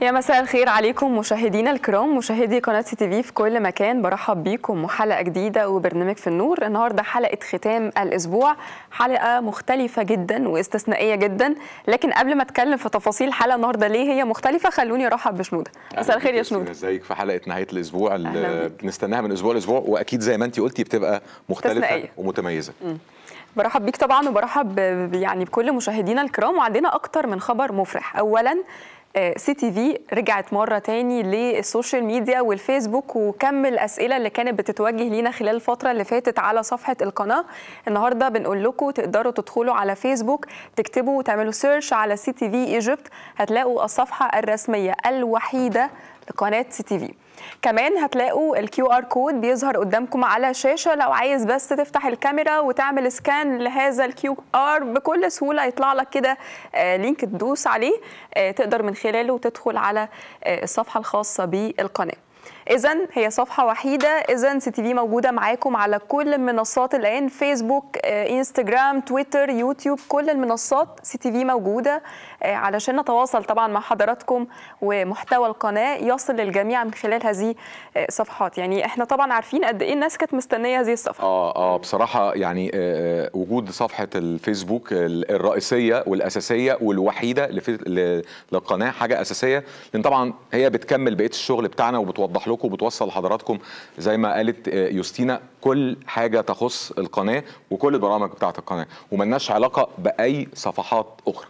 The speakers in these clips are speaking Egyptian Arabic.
يا مساء الخير عليكم مشاهدينا الكرام مشاهدي قناه سي تي في في كل مكان برحب بيكم وحلقه جديده وبرنامج في النور النهارده حلقه ختام الاسبوع حلقه مختلفه جدا واستثنائيه جدا لكن قبل ما اتكلم في تفاصيل الحلقه النهارده ليه هي مختلفه خلوني ارحب بشنوده مساء الخير يا شنوده ازيك في حلقه نهايه الاسبوع أهلاً اللي بيك. بنستناها من اسبوع لاسبوع واكيد زي ما انت قلتي بتبقى مختلفه استثنائية. ومتميزه برحب بيك طبعا وبرحب ب- يعني بكل مشاهدينا الكرام وعندنا اكتر من خبر مفرح اولا آه، سي تي في رجعت مره تاني للسوشيال ميديا والفيسبوك وكم الاسئله اللي كانت بتتوجه لينا خلال الفتره اللي فاتت على صفحه القناه النهارده بنقول لكم تقدروا تدخلوا على فيسبوك تكتبوا وتعملوا سيرش على سي تي في ايجيبت هتلاقوا الصفحه الرسميه الوحيده لقناه سي تي في كمان هتلاقوا الكيو ار كود بيظهر قدامكم على شاشه لو عايز بس تفتح الكاميرا وتعمل سكان لهذا الكيو ار بكل سهوله يطلع لك كده آه، لينك تدوس عليه آه، تقدر من خلاله تدخل على آه، الصفحه الخاصه بالقناه اذا هي صفحه وحيده اذا سي تي في موجوده معاكم على كل المنصات الان فيسبوك آه، انستجرام تويتر يوتيوب كل المنصات سي تي في موجوده آه، علشان نتواصل طبعا مع حضراتكم ومحتوى القناه يصل للجميع من خلال هذه آه، الصفحات يعني احنا طبعا عارفين قد ايه الناس كانت مستنيه هذه الصفحه اه اه بصراحه يعني آه، وجود صفحه الفيسبوك ال- الرئيسيه والاساسيه والوحيده لفي- ل- للقناه حاجه اساسيه لان طبعا هي بتكمل بقيه الشغل بتاعنا وبتوضح لكم وبتوصل لحضراتكم زي ما قالت آه، يوستينا كل حاجه تخص القناه وكل البرامج بتاعه القناه وملناش علاقه باي صفحات اخرى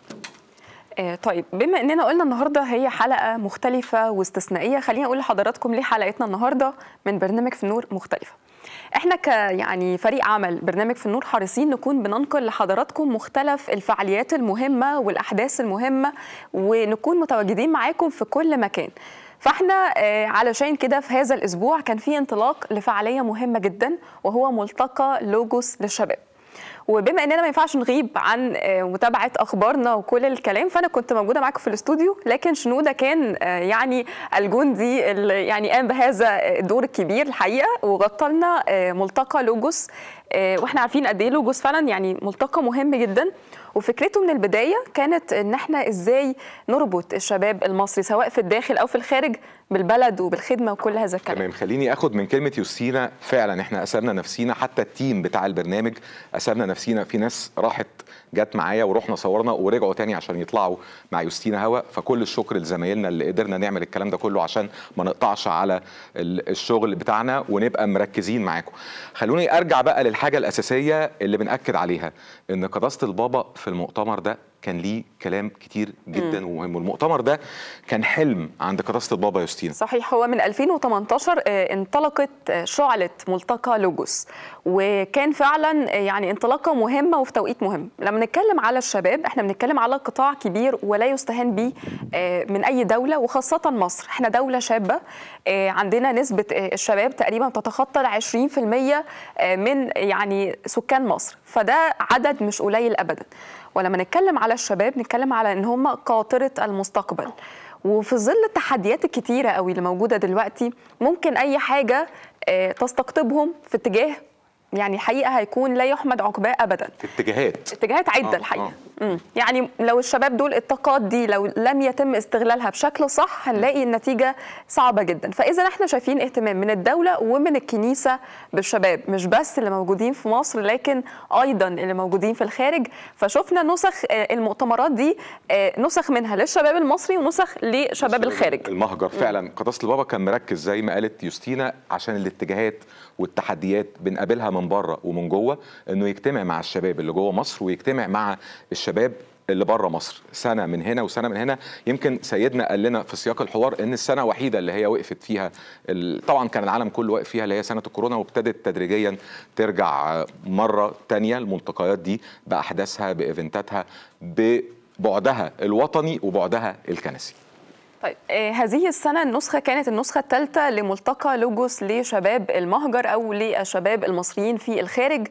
آه، طيب بما اننا قلنا النهارده هي حلقه مختلفه واستثنائيه خليني اقول لحضراتكم ليه حلقتنا النهارده من برنامج في النور مختلفه احنا ك يعني فريق عمل برنامج في النور حريصين نكون بننقل لحضراتكم مختلف الفعاليات المهمه والاحداث المهمه ونكون متواجدين معاكم في كل مكان فاحنا آه، علشان كده في هذا الاسبوع كان في انطلاق لفعاليه مهمه جدا وهو ملتقى لوجوس للشباب وبما اننا ما ينفعش نغيب عن آه، متابعه اخبارنا وكل الكلام فانا كنت موجوده معاكم في الاستوديو لكن شنوده كان آه، يعني الجندي اللي يعني قام بهذا الدور الكبير الحقيقه وغطى لنا آه، ملتقى لوجوس آه، واحنا عارفين قد ايه لوجوس فعلا يعني ملتقى مهم جدا وفكرته من البدايه كانت ان احنا ازاي نربط الشباب المصري سواء في الداخل او في الخارج بالبلد وبالخدمه وكل هذا الكلام تمام خليني اخد من كلمه يوستينا فعلا احنا اسرنا نفسينا حتى التيم بتاع البرنامج اسرنا نفسينا في ناس راحت جت معايا ورحنا صورنا ورجعوا تاني عشان يطلعوا مع يوستينا هوا فكل الشكر لزمايلنا اللي قدرنا نعمل الكلام ده كله عشان ما نقطعش على ال- الشغل بتاعنا ونبقى مركزين معاكم خلوني ارجع بقى للحاجه الاساسيه اللي بناكد عليها ان قداسه البابا في المؤتمر ده كان ليه كلام كتير جدا ومهم والمؤتمر ده كان حلم عند قداسه البابا يوستينا صحيح هو من 2018 آه، انطلقت آه، شعلة ملتقى لوجوس وكان فعلا آه، يعني انطلاقة مهمة وفي توقيت مهم لما نتكلم على الشباب احنا بنتكلم على قطاع كبير ولا يستهان به آه، من أي دولة وخاصة مصر احنا دولة شابة آه، عندنا نسبة آه، الشباب تقريبا تتخطى ال 20% آه، من يعني سكان مصر فده عدد مش قليل أبدا ولما نتكلم على الشباب نتكلم على ان هم قاطرة المستقبل وفي ظل التحديات الكتيرة قوي اللي موجودة دلوقتي ممكن أي حاجة آه، تستقطبهم في اتجاه يعني حقيقة هيكون لا يحمد عقباه أبدا في اتجاهات اتجاهات عدة آه، الحقيقة مم. يعني لو الشباب دول الطاقات دي لو لم يتم استغلالها بشكل صح هنلاقي النتيجة صعبة جدا فإذا احنا شايفين اهتمام من الدولة ومن الكنيسة بالشباب مش بس اللي موجودين في مصر لكن أيضا اللي موجودين في الخارج فشفنا نسخ آه، المؤتمرات دي آه، نسخ منها للشباب المصري ونسخ لشباب الخارج المهجر فعلا قداسه البابا كان مركز زي ما قالت يوستينا عشان الاتجاهات والتحديات بنقابلها من بره ومن جوه انه يجتمع مع الشباب اللي جوه مصر ويجتمع مع الشباب اللي بره مصر سنه من هنا وسنه من هنا يمكن سيدنا قال لنا في سياق الحوار ان السنه وحيده اللي هي وقفت فيها ال- طبعا كان العالم كله واقف فيها اللي هي سنه الكورونا وابتدت تدريجيا ترجع مره تانية الملتقيات دي باحداثها بايفنتاتها ببعدها الوطني وبعدها الكنسي طيب آه، هذه السنة النسخة كانت النسخة الثالثة لملتقى لوجوس لشباب المهجر أو للشباب المصريين في الخارج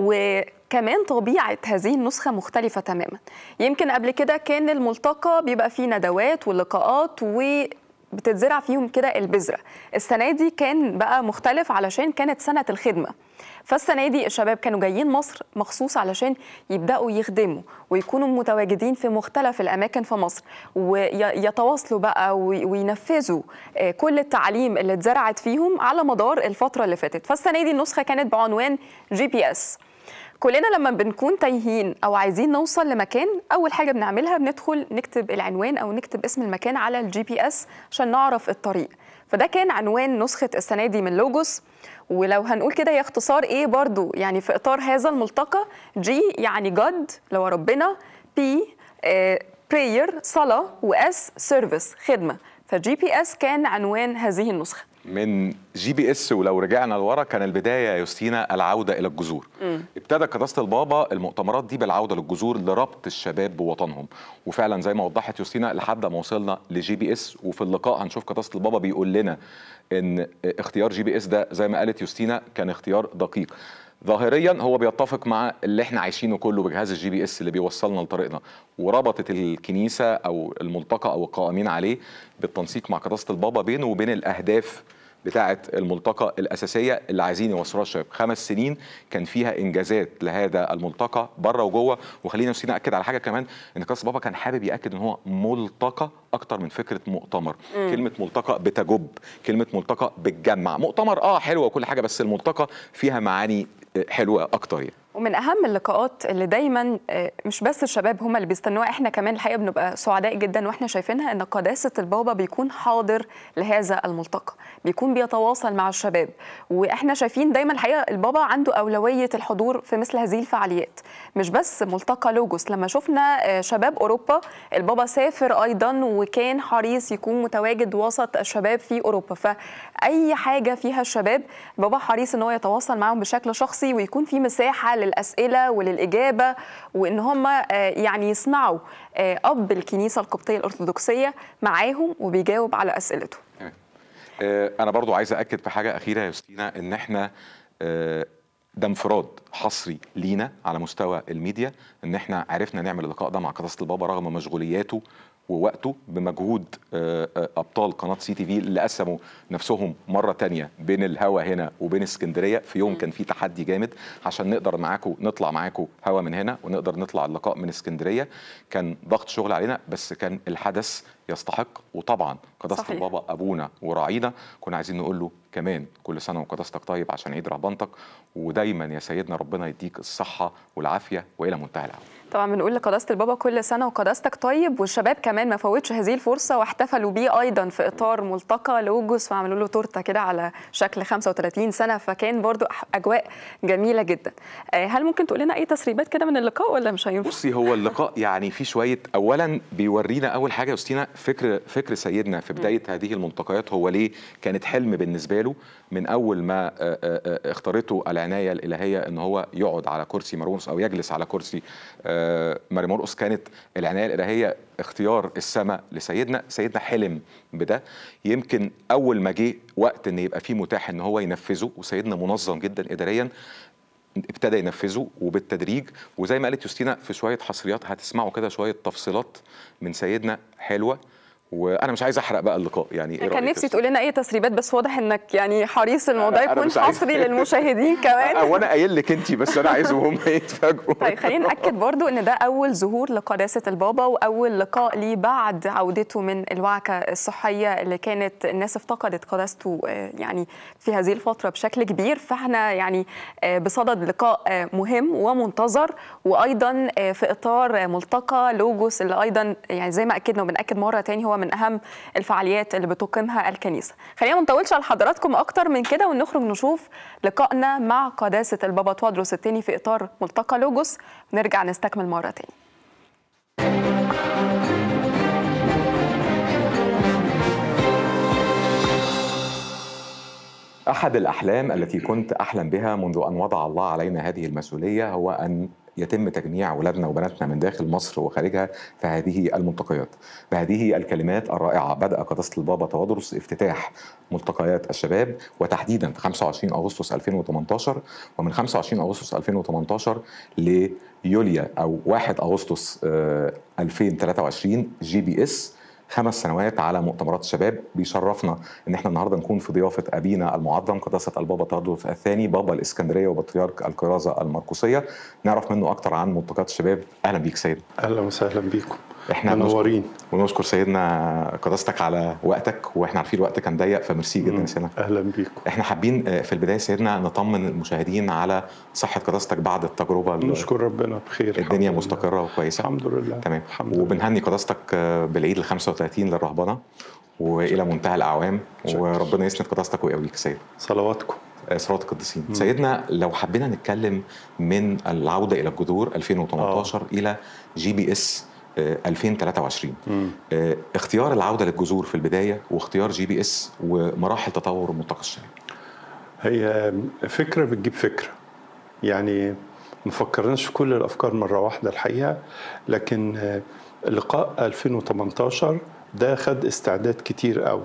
وكمان طبيعة هذه النسخة مختلفة تماما يمكن قبل كده كان الملتقى بيبقى فيه ندوات ولقاءات و بتتزرع فيهم كده البذره السنه دي كان بقى مختلف علشان كانت سنه الخدمه فالسنه دي الشباب كانوا جايين مصر مخصوص علشان يبداوا يخدموا ويكونوا متواجدين في مختلف الاماكن في مصر ويتواصلوا بقى وينفذوا كل التعليم اللي اتزرعت فيهم على مدار الفتره اللي فاتت فالسنه دي النسخه كانت بعنوان جي بي اس كلنا لما بنكون تايهين او عايزين نوصل لمكان اول حاجه بنعملها بندخل نكتب العنوان او نكتب اسم المكان على الجي بي اس عشان نعرف الطريق فده كان عنوان نسخه السنه دي من لوجوس ولو هنقول كده هي اختصار ايه برضو يعني في اطار هذا الملتقى جي يعني جاد لو ربنا بي براير صلاه واس سيرفيس خدمه فجي بي اس كان عنوان هذه النسخه من جي بي اس ولو رجعنا لورا كان البدايه يا يوستينا العوده الى الجذور ابتدى قداسه البابا المؤتمرات دي بالعوده للجذور لربط الشباب بوطنهم وفعلا زي ما وضحت يوستينا لحد ما وصلنا لجي بي اس وفي اللقاء هنشوف قداسه البابا بيقول لنا ان اختيار جي بي اس ده زي ما قالت يوستينا كان اختيار دقيق ظاهريا هو بيتفق مع اللي احنا عايشينه كله بجهاز الجي بي اس اللي بيوصلنا لطريقنا وربطت الكنيسه او الملتقى او القائمين عليه بالتنسيق مع قداسه البابا بينه وبين الاهداف بتاعه الملتقى الاساسيه اللي عايزين يوصلوها الشباب خمس سنين كان فيها انجازات لهذا الملتقى بره وجوه وخلينا نفسنا اكد على حاجه كمان ان قداسه بابا كان حابب ياكد ان هو ملتقى اكتر من فكره مؤتمر مم. كلمه ملتقى بتجب كلمه ملتقى بتجمع مؤتمر اه حلوه وكل حاجه بس الملتقى فيها معاني حلوه اكتر يعني ومن اهم اللقاءات اللي دايما مش بس الشباب هم اللي بيستنوها احنا كمان الحقيقه بنبقى سعداء جدا واحنا شايفينها ان قداسه البابا بيكون حاضر لهذا الملتقى بيكون بيتواصل مع الشباب واحنا شايفين دايما الحقيقه البابا عنده اولويه الحضور في مثل هذه الفعاليات مش بس ملتقى لوجوس لما شفنا شباب اوروبا البابا سافر ايضا وكان حريص يكون متواجد وسط الشباب في اوروبا فاي حاجه فيها الشباب البابا حريص ان هو يتواصل معهم بشكل شخصي ويكون في مساحه للاسئله وللاجابه وان هم يعني يسمعوا اب الكنيسه القبطيه الارثوذكسيه معاهم وبيجاوب على اسئلتهم. انا برضو عايز اكد في حاجه اخيره يا يوستينا ان احنا ده انفراد حصري لينا على مستوى الميديا ان احنا عرفنا نعمل اللقاء ده مع قداسه البابا رغم مشغولياته ووقته بمجهود ابطال قناه سي تي في اللي قسموا نفسهم مره تانية بين الهوا هنا وبين اسكندريه في يوم كان في تحدي جامد عشان نقدر معاكم نطلع معاكم هوا من هنا ونقدر نطلع اللقاء من اسكندريه كان ضغط شغل علينا بس كان الحدث يستحق وطبعا قداسه البابا ابونا وراعينا كنا عايزين نقول له كمان كل سنه وقداستك طيب عشان عيد رهبنتك ودايما يا سيدنا ربنا يديك الصحه والعافيه والى منتهى العون طبعا بنقول لقداسه البابا كل سنه وقداستك طيب والشباب كمان ما فوتش هذه الفرصه واحتفلوا بيه ايضا في اطار ملتقى لوجوس وعملوا له تورته كده على شكل 35 سنه فكان برضو اجواء جميله جدا هل ممكن تقول لنا اي تسريبات كده من اللقاء ولا مش هينفع بصي هو اللقاء يعني فيه شويه اولا بيورينا اول حاجه يوستينا فكر فكر سيدنا في بدايه هذه الملتقيات هو ليه كانت حلم بالنسبه له من اول ما اختارته العنايه الالهيه ان هو يقعد على كرسي مرونس او يجلس على كرسي ماري مرقس كانت العنايه الالهيه اختيار السماء لسيدنا سيدنا حلم بده يمكن اول ما جه وقت ان يبقى فيه متاح ان هو ينفذه وسيدنا منظم جدا اداريا ابتدى ينفذه وبالتدريج وزي ما قالت يوستينا في شويه حصريات هتسمعوا كده شويه تفصيلات من سيدنا حلوه وانا مش عايز احرق بقى اللقاء يعني إيه كان نفسي تقول لنا اي تسريبات بس واضح انك يعني حريص الموضوع يكون حصري للمشاهدين كمان وانا قايل لك انت بس انا عايزهم هم يتفاجئوا طيب خلينا ناكد برضو ان ده اول ظهور لقداسه البابا واول لقاء ليه بعد عودته من الوعكه الصحيه اللي كانت الناس افتقدت قداسته يعني في هذه الفتره بشكل كبير فاحنا يعني بصدد لقاء مهم ومنتظر وايضا في اطار ملتقى لوجوس اللي ايضا يعني زي ما اكدنا وبناكد مره تاني هو من اهم الفعاليات اللي بتقيمها الكنيسه خلينا ما نطولش على حضراتكم اكتر من كده ونخرج نشوف لقائنا مع قداسه البابا توادرس الثاني في اطار ملتقى لوجوس ونرجع نستكمل مره تاني احد الاحلام التي كنت احلم بها منذ ان وضع الله علينا هذه المسؤوليه هو ان يتم تجميع اولادنا وبناتنا من داخل مصر وخارجها في هذه الملتقيات بهذه الكلمات الرائعه بدا قداسه البابا توادرس افتتاح ملتقيات الشباب وتحديدا في 25 اغسطس 2018 ومن 25 اغسطس 2018 ليوليا او 1 اغسطس 2023 جي بي اس خمس سنوات على مؤتمرات الشباب بيشرفنا ان احنا النهارده نكون في ضيافه ابينا المعظم قداسه البابا تردد الثاني بابا الاسكندريه وبطريرك الكرازه المرقسيه نعرف منه اكتر عن ملتقيات الشباب اهلا بيك سيد اهلا وسهلا بيكم احنا منورين ونشكر سيدنا قداستك على وقتك واحنا عارفين الوقت كان ضيق فميرسي جدا يا سيدنا اهلا بيكم احنا حابين آه، في البدايه سيدنا نطمن المشاهدين على صحه قداستك بعد التجربه ال- نشكر ربنا بخير الدنيا الحمد لله. مستقره وكويسه الحمد لله تمام الحمد لله وبنهني قداستك آه، بالعيد ال 35 للرهبنه والى منتهى الاعوام شكرا. وربنا يسند قداستك ويقويك سيد صلواتكم آه، صلوات القديسين سيدنا لو حبينا نتكلم من العوده الى الجذور 2018 الى جي بي اس آه، 2023 مم. آه، اختيار العوده للجذور في البدايه واختيار جي بي اس ومراحل تطور ملتقى الشباب هي فكره بتجيب فكره يعني ما فكرناش في كل الافكار مره واحده الحقيقه لكن آه، لقاء 2018 ده خد استعداد كتير قوي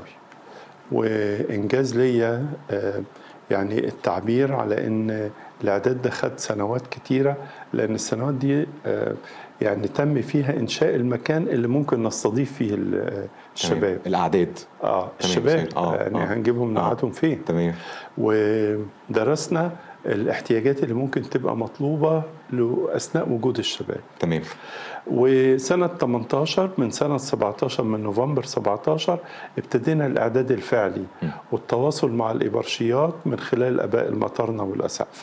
وانجاز ليا آه، يعني التعبير على ان الاعداد ده خد سنوات كتيره لان السنوات دي آه، يعني تم فيها انشاء المكان اللي ممكن نستضيف فيه ال- آه، تمام. الشباب الاعداد اه تمام، الشباب سيد. آه، يعني آه. هنجيبهم آه. نقعدهم فين تمام ودرسنا الاحتياجات اللي ممكن تبقى مطلوبة له أثناء وجود الشباب تمام وسنة 18 من سنة 17 من نوفمبر 17 ابتدينا الإعداد الفعلي م. والتواصل مع الإبرشيات من خلال آباء المطارنة والأسقف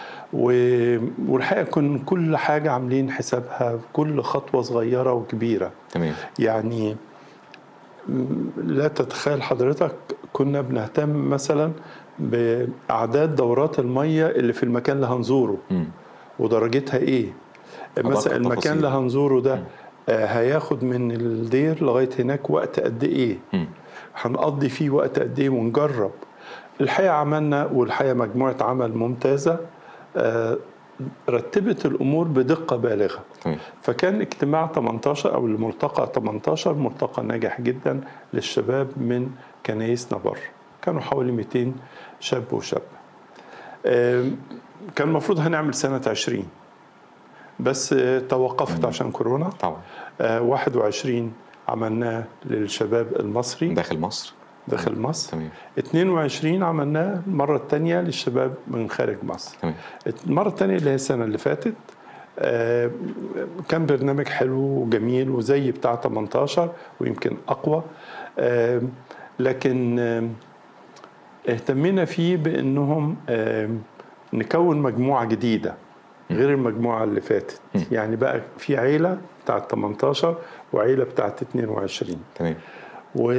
و- والحقيقة كن كل حاجة عاملين حسابها كل خطوة صغيرة وكبيرة تمام يعني م- لا تتخيل حضرتك كنا بنهتم مثلا بأعداد دورات المية اللي في المكان اللي هنزوره مم. ودرجتها ايه أدق مثلا المكان التفاصيل. اللي هنزوره ده آه، هياخد من الدير لغاية هناك وقت قد ايه مم. هنقضي فيه وقت قد ايه ونجرب الحقيقة عملنا والحقيقة مجموعة عمل ممتازة آه، رتبت الأمور بدقة بالغة تمام فكان اجتماع 18 او الملتقى 18 ملتقى ناجح جدا للشباب من كنايسنا بره كانوا حوالي 200 شاب وشابه آم، كان المفروض هنعمل سنه 20 بس آه، توقفت عشان كورونا طبعا آه، 21 عملناه للشباب المصري داخل مصر داخل مصر تمام 22 عملناه المره الثانيه للشباب من خارج مصر تمام المرة الثانية اللي هي السنة اللي فاتت آه، كان برنامج حلو وجميل وزي بتاع 18 ويمكن أقوى آه، لكن آه، اهتمينا فيه بأنهم آه، نكون مجموعة جديدة غير المجموعة اللي فاتت يعني بقى في عيلة بتاعت 18 وعيلة بتاعت 22 تمام و...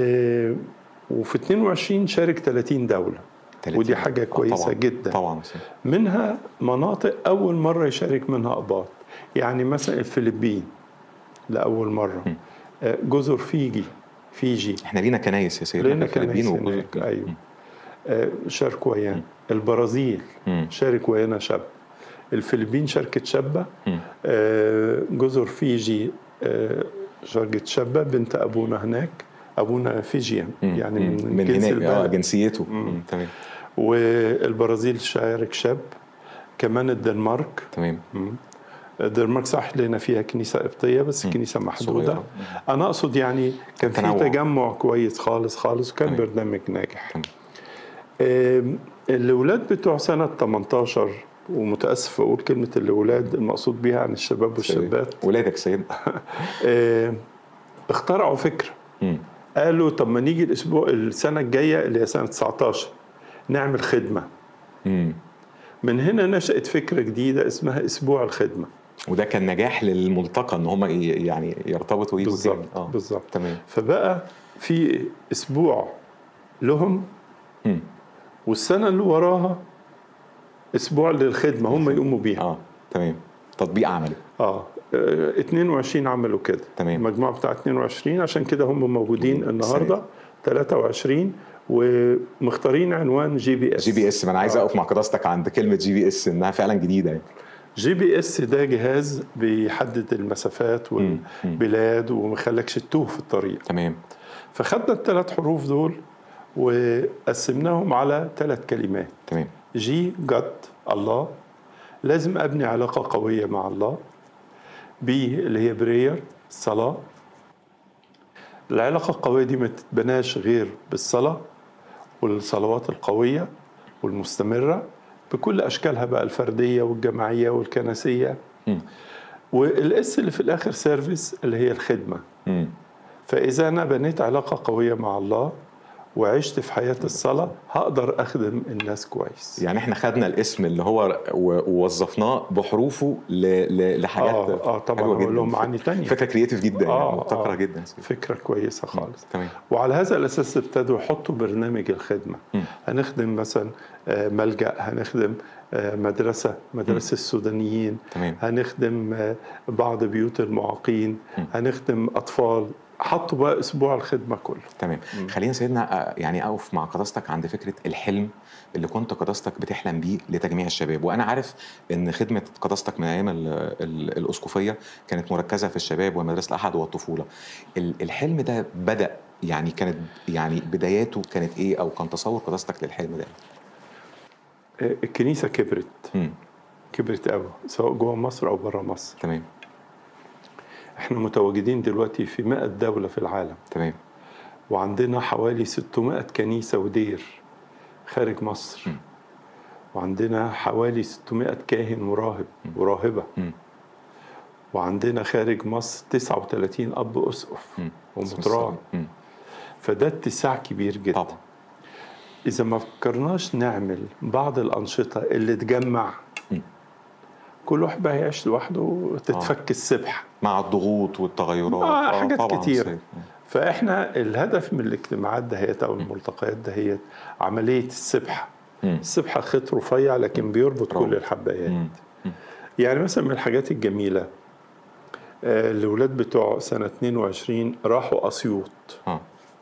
وفي 22 شارك 30 دولة 30. ودي حاجة آه، كويسة طبعاً. جدا طبعا يا سيدي. منها مناطق أول مرة يشارك منها أقباط يعني مثلا الفلبين لأول مرة م. آه، جزر فيجي فيجي احنا لينا كنايس يا سيدنا لينا في الفلبين كنايس وجزر هناك، كده. أيوة. آه، شاركوا ويانا البرازيل مم. شارك ويانا شاب الفلبين شاركت شابة مم. آه، جزر فيجي آه، شاركت شابة بنت أبونا هناك أبونا فيجيان مم. يعني مم. من, من جنس هناك اه البلد جنسيته مم. تمام والبرازيل شارك شاب كمان الدنمارك تمام مم. الدنمارك صح لنا فيها كنيسة قبطية بس مم. كنيسة محدودة صغيرة. أنا أقصد يعني كان في تنوع. تجمع كويس خالص خالص وكان تمام. برنامج ناجح تمام. آم، الأولاد بتوع سنة 18 ومتأسف أقول كلمة الأولاد المقصود بيها عن الشباب والشابات ولادك سيد آم، اخترعوا فكرة مم. قالوا طب ما نيجي الأسبوع السنة الجاية اللي هي سنة 19 نعمل خدمة مم. من هنا نشأت فكرة جديدة اسمها أسبوع الخدمة وده كان نجاح للملتقى ان هم ي- يعني يرتبطوا يجوا تاني. بالظبط اه بالظبط تمام فبقى في اسبوع لهم مم. والسنه اللي وراها اسبوع للخدمه هم يقوموا بيها اه تمام تطبيق عملي اه آه، 22 عملوا كده تمام. المجموعه بتاع 22 عشان كده هم موجودين مم. النهارده 23 ومختارين عنوان جي بي اس جي بي اس ما انا عايز آه. اقف مع قداستك عند كلمه جي بي اس انها فعلا جديده يعني جي بي اس ده جهاز بيحدد المسافات مم. والبلاد وما يخليكش تتوه في الطريق تمام فخدنا الثلاث حروف دول وقسمناهم على ثلاث كلمات تمام جي جد الله لازم ابني علاقه قويه مع الله بي اللي هي برير صلاه العلاقة القوية دي ما تتبناش غير بالصلاة والصلوات القوية والمستمرة بكل أشكالها بقى الفردية والجماعية والكنسية مم. والاس اللي في الآخر سيرفيس اللي هي الخدمة مم. فإذا أنا بنيت علاقة قوية مع الله وعشت في حياة الصلاة هقدر أخدم الناس كويس يعني احنا خدنا الاسم اللي هو و- ووظفناه بحروفه ل... ل... لحاجات آه آه طبعا حلوة هو جداً. لهم معاني تانية فكره كرييتيف جدا يعني آه، مبتكره آه. جدا فكرة كويسة خالص تمام وعلى هذا الاساس ابتدوا يحطوا برنامج الخدمه مم. هنخدم مثلا آه، ملجا هنخدم آه، مدرسه مدرسه السودانيين تمام هنخدم آه، بعض بيوت المعاقين مم. هنخدم اطفال حطوا بقى اسبوع الخدمه كله تمام خلينا سيدنا آه، يعني اقف مع قداستك عند فكره الحلم اللي كنت قداستك بتحلم بيه لتجميع الشباب وانا عارف ان خدمه قداستك من ايام ال- ال- الاسقفيه كانت مركزه في الشباب ومدرسه الاحد والطفوله ال- الحلم ده بدا يعني كانت يعني بداياته كانت ايه او كان تصور قداستك للحلم ده آه، الكنيسه كبرت مم. كبرت قوي سواء جوه مصر او بره مصر تمام احنا متواجدين دلوقتي في 100 دوله في العالم تمام وعندنا حوالي 600 كنيسة ودير خارج مصر م. وعندنا حوالي 600 كاهن وراهب وراهبة مم. وعندنا خارج مصر 39 أب أسقف مم. ومطران مم. فده اتساع كبير جدا طبعا إذا ما فكرناش نعمل بعض الأنشطة اللي تجمع م. كل واحد بقى هيعيش لوحده وتتفك السبحة مع الضغوط والتغيرات مع حاجات طبعا كتير. سيد. فإحنا الهدف من الاجتماعات دهيت أو الملتقيات دهيت عملية السبحة مم. السبحة خيط رفيع لكن بيربط برافو. كل الحبايات مم. يعني مثلا من الحاجات الجميلة آه، الولاد بتوع سنة 22 راحوا أسيوط اه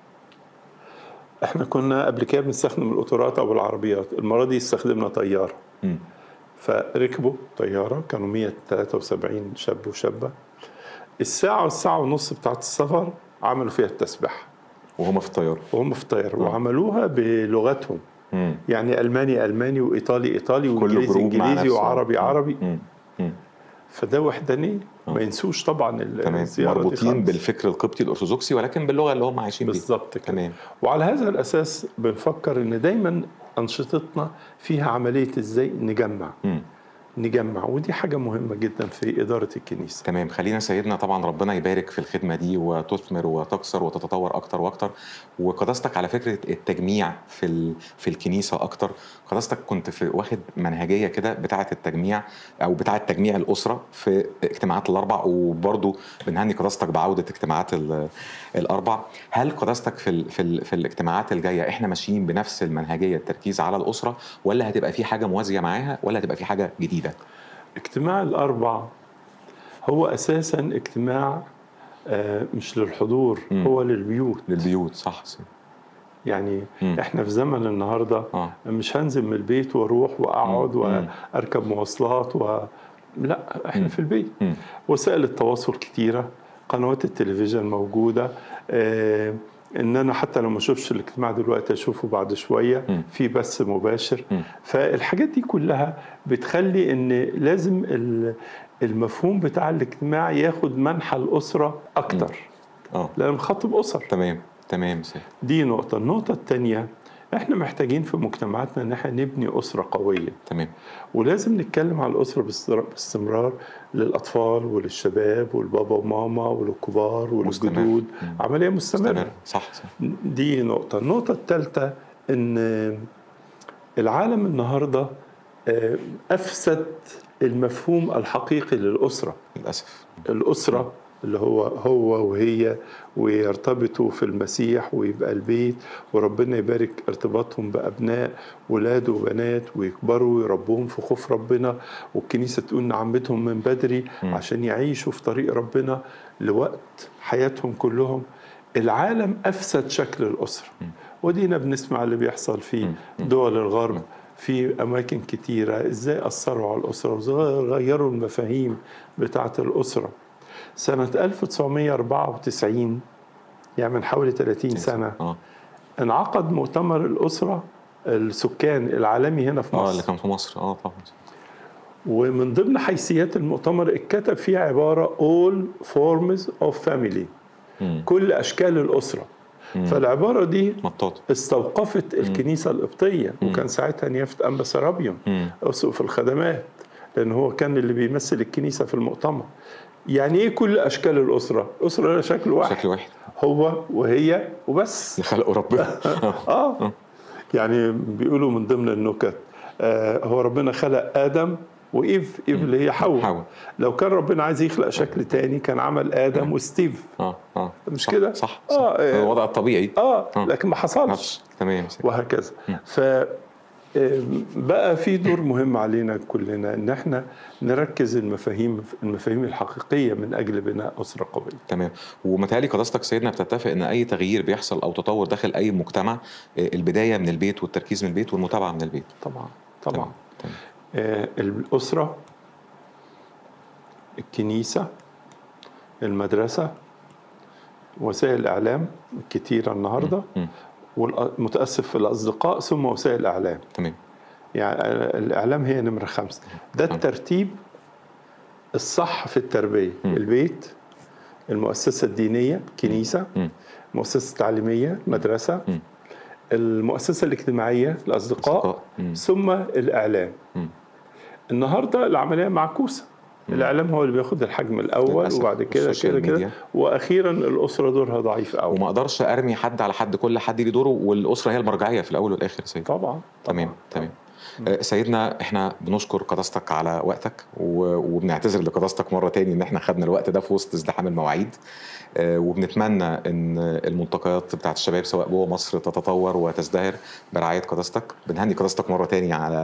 احنا كنا قبل كده بنستخدم القطارات أو العربيات المرة دي استخدمنا طيارة مم. فركبوا طيارة كانوا 173 شاب وشابة الساعة والساعة ونص بتاعت السفر عملوا فيها التسبيحة وهما في الطياره وهم في الطيارة آه. وعملوها بلغتهم مم. يعني ألماني ألماني وإيطالي إيطالي وإنجليزي جروب مع إنجليزي نفسه. وعربي عربي مم. مم. فده وحداني آه. ما ينسوش طبعا ال- تمام الزيارة دي مربوطين خالص. بالفكر القبطي الارثوذكسي ولكن باللغه اللي هم عايشين بيها بالظبط كده تمام وعلى هذا الاساس بنفكر ان دايما انشطتنا فيها عمليه ازاي نجمع مم. نجمع ودي حاجه مهمه جدا في اداره الكنيسه تمام خلينا سيدنا طبعا ربنا يبارك في الخدمه دي وتثمر وتكسر وتتطور اكتر واكتر وقداستك على فكره التجميع في ال... في الكنيسه اكتر قداستك كنت في واخد منهجيه كده بتاعه التجميع او بتاعه تجميع الاسره في اجتماعات الاربع وبرضه بنهني قداستك بعوده اجتماعات ال... الاربع هل قداستك في ال... في, ال... في الاجتماعات الجايه احنا ماشيين بنفس المنهجيه التركيز على الاسره ولا هتبقى في حاجه موازيه معاها ولا هتبقى في حاجه جديده اجتماع الاربع هو اساسا اجتماع آه، مش للحضور مم. هو للبيوت للبيوت صح يعني مم. احنا في زمن النهارده اه مش هنزل من البيت واروح واقعد مم. واركب مواصلات و لا احنا مم. في البيت مم. وسائل التواصل كتيره قنوات التلفزيون موجوده آه ان انا حتى لو ما اشوفش الاجتماع دلوقتي اشوفه بعد شويه مم. في بث مباشر مم. فالحاجات دي كلها بتخلي ان لازم ال- المفهوم بتاع الاجتماع ياخد منحى الاسره اكتر اه لان مخاطب اسر تمام تمام سيد دي نقطه النقطه الثانيه احنا محتاجين في مجتمعاتنا ان احنا نبني اسره قويه تمام ولازم نتكلم على الأسرة باستر- باستمرار للأطفال وللشباب والبابا وماما وللكبار وللجدود مم. عملية مستمرة استمر صح صح دي نقطة النقطة الثالثة إن العالم النهاردة آه، أفسد المفهوم الحقيقي للأسرة للاسف الأسرة اللي هو هو وهي ويرتبطوا في المسيح ويبقى البيت وربنا يبارك ارتباطهم بأبناء ولاد وبنات ويكبروا ويربوهم في خوف ربنا والكنيسة تقول نعمتهم من بدري مم. عشان يعيشوا في طريق ربنا لوقت حياتهم كلهم العالم أفسد شكل الأسرة مم. ودينا بنسمع اللي بيحصل في مم. مم. دول الغرب في أماكن كتيرة إزاي أثروا على الأسرة وإزاي غيروا المفاهيم بتاعة الأسرة سنة 1994 يعني من حوالي 30 سنة اه انعقد مؤتمر الأسرة السكان العالمي هنا في اه اللي مصر كان في مصر اه طبعا ومن ضمن حيثيات المؤتمر اتكتب فيه عبارة all forms of family مم. كل اشكال الاسره فالعباره دي مطاط استوقفت الكنيسه القبطيه وكان ساعتها نيافه انبا سرابيون مم. اسقف الخدمات لان هو كان اللي بيمثل الكنيسه في المؤتمر يعني ايه كل اشكال الاسره الاسره لها شكل واحد شكل واحد هو وهي وبس اللي خلقه ربنا آه. اه يعني بيقولوا من ضمن النكت آه هو ربنا خلق ادم وايف ايف اللي هي حواء حواء. لو كان ربنا عايز يخلق شكل تاني كان عمل ادم وستيف اه اه مش صح، كده؟ صح آه، صح آه. الوضع الطبيعي اه آه. لكن ما حصلش نفس. تمام يا سيدي. وهكذا ف آه، بقى في دور مهم علينا كلنا ان احنا نركز المفاهيم المفاهيم الحقيقيه من اجل بناء اسره قويه تمام ومتهيألي قداستك سيدنا بتتفق ان اي تغيير بيحصل او تطور داخل اي مجتمع آه، البدايه من البيت والتركيز من البيت والمتابعه من البيت طبعا طبعا تمام. تمام. آه، الاسره الكنيسه المدرسه وسائل الاعلام كتيره النهارده مم. والمتاسف في الاصدقاء ثم وسائل الاعلام تمام يعني الاعلام هي نمره خمسه ده الترتيب الصح في التربيه مم. البيت المؤسسه الدينيه كنيسه مم. مؤسسه تعليميه مدرسه مم. المؤسسه الاجتماعيه الاصدقاء أصدقاء. مم. ثم الاعلام مم. النهارده العمليه معكوسه الاعلام هو اللي بياخد الحجم الاول للأسف. وبعد كده والسوشيال كده كده ميديا. واخيرا الاسره دورها ضعيف قوي وما اقدرش ارمي حد على حد كل حد ليه دوره والاسره هي المرجعيه في الاول والاخر يا سيدي طبعا تمام تمام آه، سيدنا احنا بنشكر قداستك على وقتك و- وبنعتذر لقداستك مره تاني ان احنا خدنا الوقت ده في وسط ازدحام المواعيد آه، وبنتمنى ان الملتقيات بتاعت الشباب سواء جوه مصر تتطور وتزدهر برعايه قداستك بنهني قداستك مره تاني على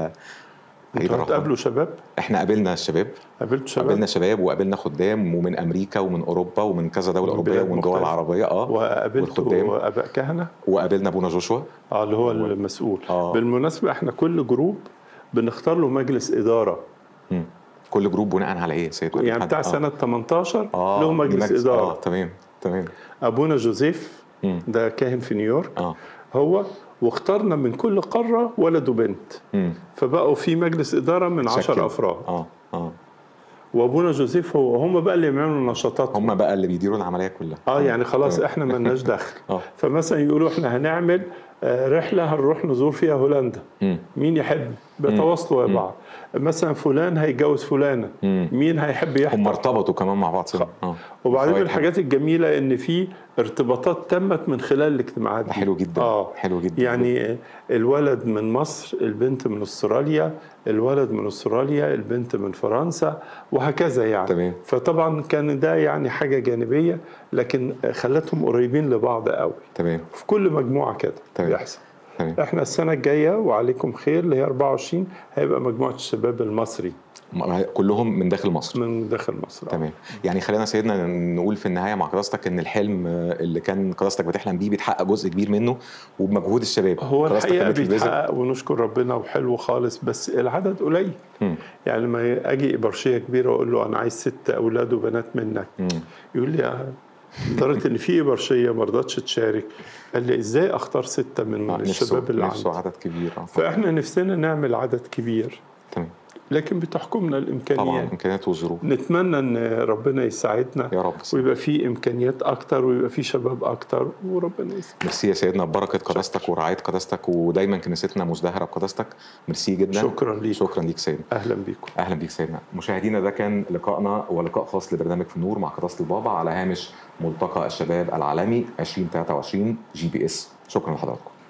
عيد انتوا الرحمن هتقابلوا شباب احنا قابلنا الشباب قابلتوا شباب قابلنا شباب وقابلنا خدام ومن امريكا ومن اوروبا ومن كذا دوله من اوروبيه بلاد ومن دول مختلفة. عربيه اه والخدام. وقابلتوا اباء كهنه وقابلنا ابونا جوشوا اه اللي هو المسؤول آه. بالمناسبه احنا كل جروب بنختار له مجلس اداره مم. كل جروب بناء على ايه يا سيد يعني حد- بتاع آه. سنه 18 اه له مجلس اداره اه تمام تمام ابونا جوزيف مم. ده كاهن في نيويورك اه هو واخترنا من كل قاره ولد وبنت مم. فبقوا في مجلس اداره من شكل. 10 افراد اه اه وابونا جوزيف هو هم بقى اللي يعملوا نشاطات هم بقى اللي بيديروا العمليه كلها اه يعني خلاص تمام. احنا ملناش دخل اه فمثلا يقولوا احنا هنعمل آه، رحله هنروح نزور فيها هولندا مم. مين يحب بيتواصلوا مع بعض مثلا فلان هيتجوز فلانه مم. مين هيحب هم يحضر ارتبطوا كمان مع بعض سنة. اه وبعدين من فوائد. الحاجات الجميله ان في ارتباطات تمت من خلال الاجتماعات ده دي حلو جدا اه حلو جدا يعني الولد من مصر البنت من استراليا الولد من استراليا البنت من فرنسا وهكذا يعني تمام. فطبعا كان ده يعني حاجه جانبيه لكن خلتهم قريبين لبعض قوي تمام في كل مجموعه كده تمام. بيحصل تمام احنا السنه الجايه وعليكم خير اللي هي 24 هيبقى مجموعه الشباب المصري م- كلهم من داخل مصر من داخل مصر تمام يعني خلينا سيدنا نقول في النهايه مع قداستك ان الحلم آه، اللي كان قداستك بتحلم بيه بيتحقق جزء كبير منه وبمجهود الشباب هو قداستك الحقيقه كانت بتلبسك- بيتحقق ونشكر ربنا وحلو خالص بس العدد قليل مم. يعني لما اجي ابرشيه كبيره واقول له انا عايز ست اولاد وبنات منك مم. يقول لي آه، لدرجه ان في ابرشيه ما رضتش تشارك قال لي ازاي اختار سته من آه، نفسه الشباب اللي نفسه عندي عدد كبير اه فاحنا نفسنا نعمل عدد كبير تمام لكن بتحكمنا طبعا الامكانيات الامكانيات والظروف نتمنى ان ربنا يساعدنا يا رب ويبقى في امكانيات اكتر ويبقى في شباب اكتر وربنا يسعدنا ميرسي يا سيدنا ببركه قداستك ورعايه قداستك ودايما كنيستنا مزدهره بقداستك ميرسي جدا شكرا ليك شكرا ليك سيدنا اهلا بيكم اهلا بيك سيدنا مشاهدينا ده كان لقائنا ولقاء خاص لبرنامج في النور مع قداسه البابا على هامش ملتقى الشباب العالمي 2023 جي بي اس شكرا لحضراتكم